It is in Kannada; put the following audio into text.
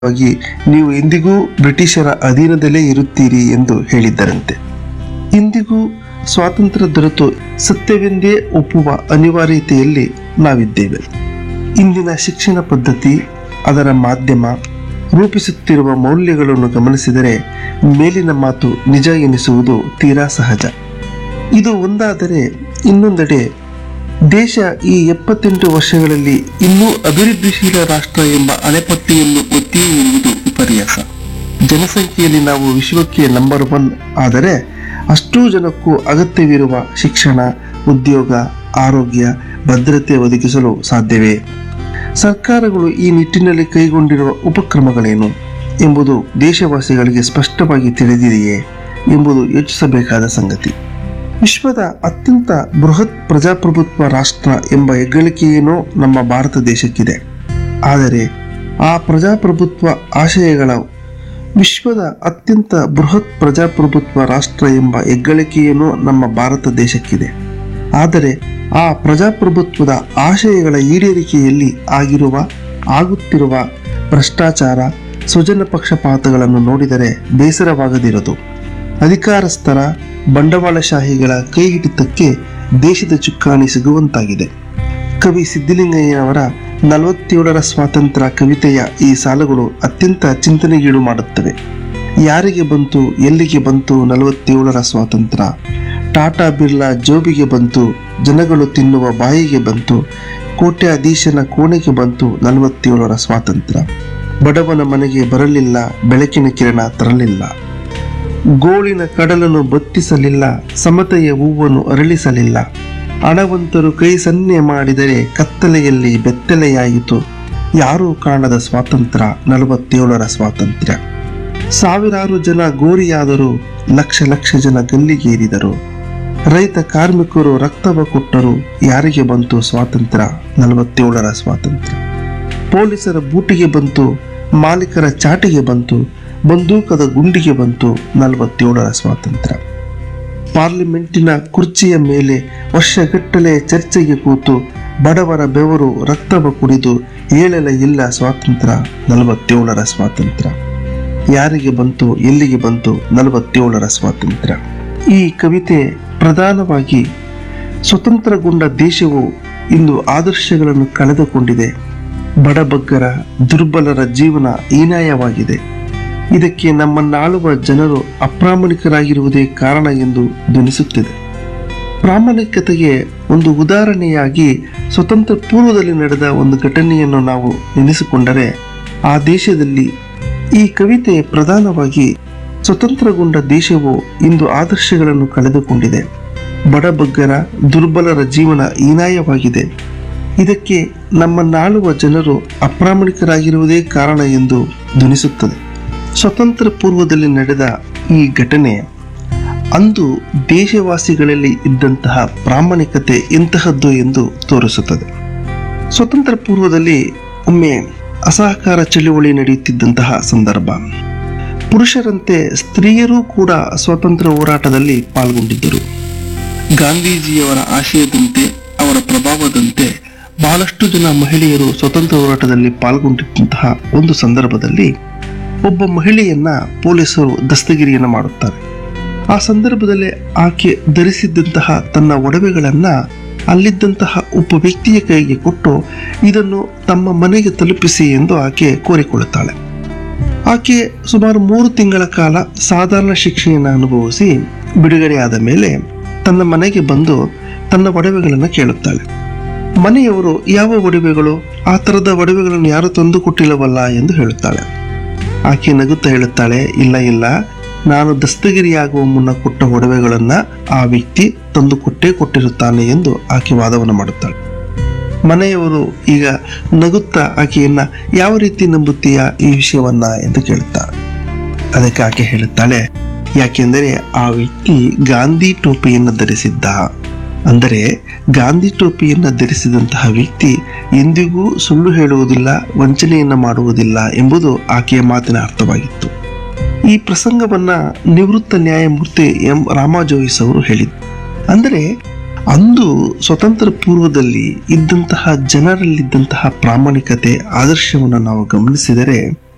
ವಾಗಿ ನೀವು ಎಂದಿಗೂ ಬ್ರಿಟಿಷರ ಅಧೀನದಲ್ಲೇ ಇರುತ್ತೀರಿ ಎಂದು ಹೇಳಿದ್ದರಂತೆ ಇಂದಿಗೂ ಸ್ವಾತಂತ್ರ್ಯ ದೊರೆತು ಸತ್ಯವೆಂದೇ ಒಪ್ಪುವ ಅನಿವಾರ್ಯತೆಯಲ್ಲಿ ನಾವಿದ್ದೇವೆ ಇಂದಿನ ಶಿಕ್ಷಣ ಪದ್ಧತಿ ಅದರ ಮಾಧ್ಯಮ ರೂಪಿಸುತ್ತಿರುವ ಮೌಲ್ಯಗಳನ್ನು ಗಮನಿಸಿದರೆ ಮೇಲಿನ ಮಾತು ನಿಜ ಎನಿಸುವುದು ತೀರಾ ಸಹಜ ಇದು ಒಂದಾದರೆ ಇನ್ನೊಂದೆಡೆ ದೇಶ ಈ ಎಪ್ಪತ್ತೆಂಟು ವರ್ಷಗಳಲ್ಲಿ ಇನ್ನೂ ಅಭಿವೃದ್ಧಿಶೀಲ ರಾಷ್ಟ್ರ ಎಂಬ ಅಣೆಪಟ್ಟಿಯನ್ನು ಒತ್ತಿಯೇ ಇರುವುದು ವಿಪರ್ಯಾಸ ಜನಸಂಖ್ಯೆಯಲ್ಲಿ ನಾವು ವಿಶ್ವಕ್ಕೆ ನಂಬರ್ ಒನ್ ಆದರೆ ಅಷ್ಟೂ ಜನಕ್ಕೂ ಅಗತ್ಯವಿರುವ ಶಿಕ್ಷಣ ಉದ್ಯೋಗ ಆರೋಗ್ಯ ಭದ್ರತೆ ಒದಗಿಸಲು ಸಾಧ್ಯವೇ ಸರ್ಕಾರಗಳು ಈ ನಿಟ್ಟಿನಲ್ಲಿ ಕೈಗೊಂಡಿರುವ ಉಪಕ್ರಮಗಳೇನು ಎಂಬುದು ದೇಶವಾಸಿಗಳಿಗೆ ಸ್ಪಷ್ಟವಾಗಿ ತಿಳಿದಿದೆಯೇ ಎಂಬುದು ಯೋಚಿಸಬೇಕಾದ ಸಂಗತಿ ವಿಶ್ವದ ಅತ್ಯಂತ ಬೃಹತ್ ಪ್ರಜಾಪ್ರಭುತ್ವ ರಾಷ್ಟ್ರ ಎಂಬ ಹೆಗ್ಗಳಿಕೆಯೇನೋ ನಮ್ಮ ಭಾರತ ದೇಶಕ್ಕಿದೆ ಆದರೆ ಆ ಪ್ರಜಾಪ್ರಭುತ್ವ ಆಶಯಗಳ ವಿಶ್ವದ ಅತ್ಯಂತ ಬೃಹತ್ ಪ್ರಜಾಪ್ರಭುತ್ವ ರಾಷ್ಟ್ರ ಎಂಬ ಹೆಗ್ಗಳಿಕೆಯೇನೋ ನಮ್ಮ ಭಾರತ ದೇಶಕ್ಕಿದೆ ಆದರೆ ಆ ಪ್ರಜಾಪ್ರಭುತ್ವದ ಆಶಯಗಳ ಈಡೇರಿಕೆಯಲ್ಲಿ ಆಗಿರುವ ಆಗುತ್ತಿರುವ ಭ್ರಷ್ಟಾಚಾರ ಸ್ವಜನ ಪಕ್ಷಪಾತಗಳನ್ನು ನೋಡಿದರೆ ಬೇಸರವಾಗದಿರದು ಅಧಿಕಾರಸ್ಥರ ಬಂಡವಾಳಶಾಹಿಗಳ ಕೈ ಹಿಡಿತಕ್ಕೆ ದೇಶದ ಚುಕ್ಕಾಣಿ ಸಿಗುವಂತಾಗಿದೆ ಕವಿ ಸಿದ್ಧಲಿಂಗಯ್ಯನವರ ನಲವತ್ತೇಳರ ಸ್ವಾತಂತ್ರ್ಯ ಕವಿತೆಯ ಈ ಸಾಲುಗಳು ಅತ್ಯಂತ ಚಿಂತನೆಗೀಡು ಮಾಡುತ್ತವೆ ಯಾರಿಗೆ ಬಂತು ಎಲ್ಲಿಗೆ ಬಂತು ನಲವತ್ತೇಳರ ಸ್ವಾತಂತ್ರ್ಯ ಟಾಟಾ ಬಿರ್ಲಾ ಜೋಬಿಗೆ ಬಂತು ಜನಗಳು ತಿನ್ನುವ ಬಾಯಿಗೆ ಬಂತು ಕೋಟ್ಯಾಧೀಶನ ಕೋಣೆಗೆ ಬಂತು ನಲವತ್ತೇಳರ ಸ್ವಾತಂತ್ರ್ಯ ಬಡವನ ಮನೆಗೆ ಬರಲಿಲ್ಲ ಬೆಳಕಿನ ಕಿರಣ ತರಲಿಲ್ಲ ಗೋಳಿನ ಕಡಲನ್ನು ಬತ್ತಿಸಲಿಲ್ಲ ಸಮತೆಯ ಹೂವನ್ನು ಅರಳಿಸಲಿಲ್ಲ ಹಣವಂತರು ಕೈ ಸನ್ನೆ ಮಾಡಿದರೆ ಕತ್ತಲೆಯಲ್ಲಿ ಬೆತ್ತಲೆಯಾಯಿತು ಯಾರೂ ಕಾಣದ ಸ್ವಾತಂತ್ರ್ಯ ನಲವತ್ತೇಳರ ಸ್ವಾತಂತ್ರ್ಯ ಸಾವಿರಾರು ಜನ ಗೋರಿಯಾದರು ಲಕ್ಷ ಲಕ್ಷ ಜನ ಗಲ್ಲಿಗೇರಿದರು ರೈತ ಕಾರ್ಮಿಕರು ರಕ್ತವ ಕೊಟ್ಟರು ಯಾರಿಗೆ ಬಂತು ಸ್ವಾತಂತ್ರ್ಯ ನಲವತ್ತೇಳರ ಸ್ವಾತಂತ್ರ್ಯ ಪೊಲೀಸರ ಬೂಟಿಗೆ ಬಂತು ಮಾಲೀಕರ ಚಾಟಿಗೆ ಬಂತು ಬಂದೂಕದ ಗುಂಡಿಗೆ ಬಂತು ನಲವತ್ತೇಳರ ಸ್ವಾತಂತ್ರ್ಯ ಪಾರ್ಲಿಮೆಂಟಿನ ಕುರ್ಚಿಯ ಮೇಲೆ ವರ್ಷಗಟ್ಟಲೆ ಚರ್ಚೆಗೆ ಕೂತು ಬಡವರ ಬೆವರು ರಕ್ತವ ಕುಡಿದು ಏಳಲ ಇಲ್ಲ ಸ್ವಾತಂತ್ರ್ಯ ನಲವತ್ತೇಳರ ಸ್ವಾತಂತ್ರ್ಯ ಯಾರಿಗೆ ಬಂತು ಎಲ್ಲಿಗೆ ಬಂತು ನಲವತ್ತೇಳರ ಸ್ವಾತಂತ್ರ್ಯ ಈ ಕವಿತೆ ಪ್ರಧಾನವಾಗಿ ಸ್ವತಂತ್ರಗೊಂಡ ದೇಶವು ಇಂದು ಆದರ್ಶಗಳನ್ನು ಕಳೆದುಕೊಂಡಿದೆ ಬಡಬಗ್ಗರ ದುರ್ಬಲರ ಜೀವನ ಹೀನಾಯವಾಗಿದೆ ಇದಕ್ಕೆ ನಮ್ಮನ್ನಾಳುವ ಜನರು ಅಪ್ರಾಮಾಣಿಕರಾಗಿರುವುದೇ ಕಾರಣ ಎಂದು ಧ್ವನಿಸುತ್ತಿದೆ ಪ್ರಾಮಾಣಿಕತೆಗೆ ಒಂದು ಉದಾಹರಣೆಯಾಗಿ ಸ್ವತಂತ್ರ ಪೂರ್ವದಲ್ಲಿ ನಡೆದ ಒಂದು ಘಟನೆಯನ್ನು ನಾವು ನೆನೆಸಿಕೊಂಡರೆ ಆ ದೇಶದಲ್ಲಿ ಈ ಕವಿತೆ ಪ್ರಧಾನವಾಗಿ ಸ್ವತಂತ್ರಗೊಂಡ ದೇಶವು ಇಂದು ಆದರ್ಶಗಳನ್ನು ಕಳೆದುಕೊಂಡಿದೆ ಬಡಬಗ್ಗರ ದುರ್ಬಲರ ಜೀವನ ಹೀನಾಯವಾಗಿದೆ ಇದಕ್ಕೆ ನಮ್ಮನ್ನಾಳುವ ಜನರು ಅಪ್ರಾಮಾಣಿಕರಾಗಿರುವುದೇ ಕಾರಣ ಎಂದು ಧ್ವನಿಸುತ್ತದೆ ಸ್ವತಂತ್ರ ಪೂರ್ವದಲ್ಲಿ ನಡೆದ ಈ ಘಟನೆ ಅಂದು ದೇಶವಾಸಿಗಳಲ್ಲಿ ಇದ್ದಂತಹ ಪ್ರಾಮಾಣಿಕತೆ ಎಂತಹದ್ದು ಎಂದು ತೋರಿಸುತ್ತದೆ ಸ್ವತಂತ್ರ ಪೂರ್ವದಲ್ಲಿ ಒಮ್ಮೆ ಅಸಹಕಾರ ಚಳುವಳಿ ನಡೆಯುತ್ತಿದ್ದಂತಹ ಸಂದರ್ಭ ಪುರುಷರಂತೆ ಸ್ತ್ರೀಯರೂ ಕೂಡ ಸ್ವಾತಂತ್ರ್ಯ ಹೋರಾಟದಲ್ಲಿ ಪಾಲ್ಗೊಂಡಿದ್ದರು ಗಾಂಧೀಜಿಯವರ ಆಶಯದಂತೆ ಅವರ ಪ್ರಭಾವದಂತೆ ಬಹಳಷ್ಟು ಜನ ಮಹಿಳೆಯರು ಸ್ವತಂತ್ರ ಹೋರಾಟದಲ್ಲಿ ಪಾಲ್ಗೊಂಡಿದ್ದಂತಹ ಒಂದು ಸಂದರ್ಭದಲ್ಲಿ ಒಬ್ಬ ಮಹಿಳೆಯನ್ನ ಪೊಲೀಸರು ದಸ್ತಗಿರಿಯನ್ನು ಮಾಡುತ್ತಾರೆ ಆ ಸಂದರ್ಭದಲ್ಲಿ ಆಕೆ ಧರಿಸಿದ್ದಂತಹ ತನ್ನ ಒಡವೆಗಳನ್ನ ಅಲ್ಲಿದ್ದಂತಹ ಒಬ್ಬ ವ್ಯಕ್ತಿಯ ಕೈಗೆ ಕೊಟ್ಟು ಇದನ್ನು ತಮ್ಮ ಮನೆಗೆ ತಲುಪಿಸಿ ಎಂದು ಆಕೆ ಕೋರಿಕೊಳ್ಳುತ್ತಾಳೆ ಆಕೆ ಸುಮಾರು ಮೂರು ತಿಂಗಳ ಕಾಲ ಸಾಧಾರಣ ಶಿಕ್ಷೆಯನ್ನು ಅನುಭವಿಸಿ ಬಿಡುಗಡೆಯಾದ ಮೇಲೆ ತನ್ನ ಮನೆಗೆ ಬಂದು ತನ್ನ ಒಡವೆಗಳನ್ನು ಕೇಳುತ್ತಾಳೆ ಮನೆಯವರು ಯಾವ ಒಡವೆಗಳು ಆ ಥರದ ಒಡವೆಗಳನ್ನು ಯಾರು ತಂದು ಕೊಟ್ಟಿಲ್ಲವಲ್ಲ ಎಂದು ಹೇಳುತ್ತಾಳೆ ಆಕೆ ನಗುತ್ತಾ ಹೇಳುತ್ತಾಳೆ ಇಲ್ಲ ಇಲ್ಲ ನಾನು ದಸ್ತಗಿರಿಯಾಗುವ ಮುನ್ನ ಕೊಟ್ಟ ಒಡವೆಗಳನ್ನ ಆ ವ್ಯಕ್ತಿ ತಂದು ಕೊಟ್ಟೇ ಕೊಟ್ಟಿರುತ್ತಾನೆ ಎಂದು ಆಕೆ ವಾದವನ್ನು ಮಾಡುತ್ತಾಳೆ ಮನೆಯವರು ಈಗ ನಗುತ್ತಾ ಆಕೆಯನ್ನ ಯಾವ ರೀತಿ ನಂಬುತ್ತೀಯಾ ಈ ವಿಷಯವನ್ನ ಎಂದು ಕೇಳುತ್ತಾರೆ ಅದಕ್ಕೆ ಆಕೆ ಹೇಳುತ್ತಾಳೆ ಯಾಕೆಂದರೆ ಆ ವ್ಯಕ್ತಿ ಗಾಂಧಿ ಟೋಪಿಯನ್ನು ಧರಿಸಿದ್ದ ಅಂದರೆ ಗಾಂಧಿ ಟೋಪಿಯನ್ನು ಧರಿಸಿದಂತಹ ವ್ಯಕ್ತಿ ಎಂದಿಗೂ ಸುಳ್ಳು ಹೇಳುವುದಿಲ್ಲ ವಂಚನೆಯನ್ನು ಮಾಡುವುದಿಲ್ಲ ಎಂಬುದು ಆಕೆಯ ಮಾತಿನ ಅರ್ಥವಾಗಿತ್ತು ಈ ಪ್ರಸಂಗವನ್ನ ನಿವೃತ್ತ ನ್ಯಾಯಮೂರ್ತಿ ಎಂ ರಾಮಾಜೋಯಿಸ್ ಅವರು ಹೇಳಿದರು ಅಂದರೆ ಅಂದು ಸ್ವತಂತ್ರ ಪೂರ್ವದಲ್ಲಿ ಇದ್ದಂತಹ ಜನರಲ್ಲಿದ್ದಂತಹ ಪ್ರಾಮಾಣಿಕತೆ ಆದರ್ಶವನ್ನು ನಾವು ಗಮನಿಸಿದರೆ